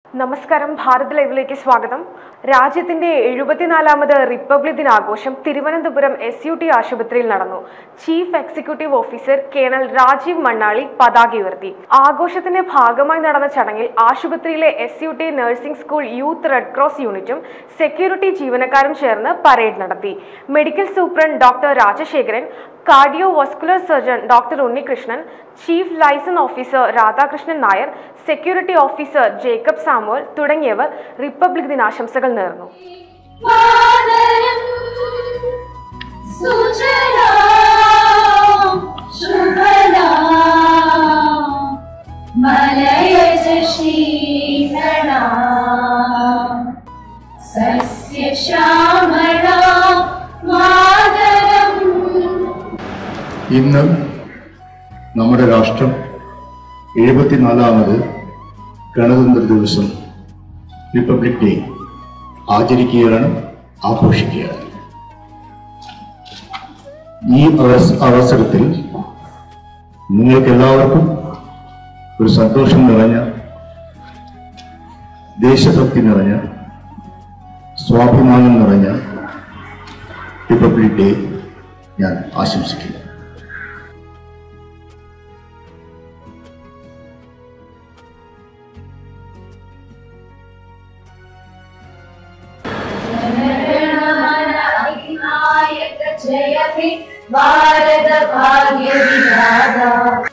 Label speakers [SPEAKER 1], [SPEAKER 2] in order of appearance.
[SPEAKER 1] നമസ്കാരം ഭാരത് ലൈവിലേക്ക് സ്വാഗതം രാജ്യത്തിന്റെ എഴുപത്തിനാലാമത് റിപ്പബ്ലിക് ദിനാഘോഷം തിരുവനന്തപുരം എസ് യു ടി ആശുപത്രിയിൽ നടന്നു chief executive officer colonel Rajeev Mannali പതാക ഉയർത്തി ആഘോഷത്തിന്റെ ഭാഗമായി നടന്ന ചടങ്ങിൽ ആശുപത്രിയിലെ S U T nursing school youth red cross യൂണിറ്റും സെക്യൂരിറ്റി ജീവനക്കാരും ചേർന്ന് പരേഡ് നടത്തി medical superintendent doctor Rajasekharan cardio vascular surgeon doctor Unnikrishnan chief liaison officer Radhakrishnan Nair security officer Jacob Samuel തുടങ്ങിയവർ റിപ്പബ്ലിക് ദിനാശംസകൾ നേർന്നു
[SPEAKER 2] മാതരം സുജലാ ശുഭലാ മലയജ ശ്രീകണാ സസ്യശ്യാമളാ മാതരം
[SPEAKER 3] ഇന്ന് നമ്മുടെ രാഷ്ട്രം എഴുപത്തിനാലാമത് ഗണതന്ത്ര ദിവസം റിപ്പബ്ലിക് ഡേ ആചരിക്കുകയാണ് ആഘോഷിക്കുകയാണ് ഈ അവസ- അവസരത്തിൽ നിങ്ങൾക്ക് എല്ലാവർക്കും ഒരു സന്തോഷം നിറഞ്ഞ ദേശഭക്തി നിറഞ്ഞ സ്വാഭിമാനം നിറഞ്ഞ റിപ്പബ്ലിക് ഡേ ഞാൻ ആശംസിക്കുന്നു
[SPEAKER 2] जनगणमन अधिनायक जय हे भारत भाग्य विधाता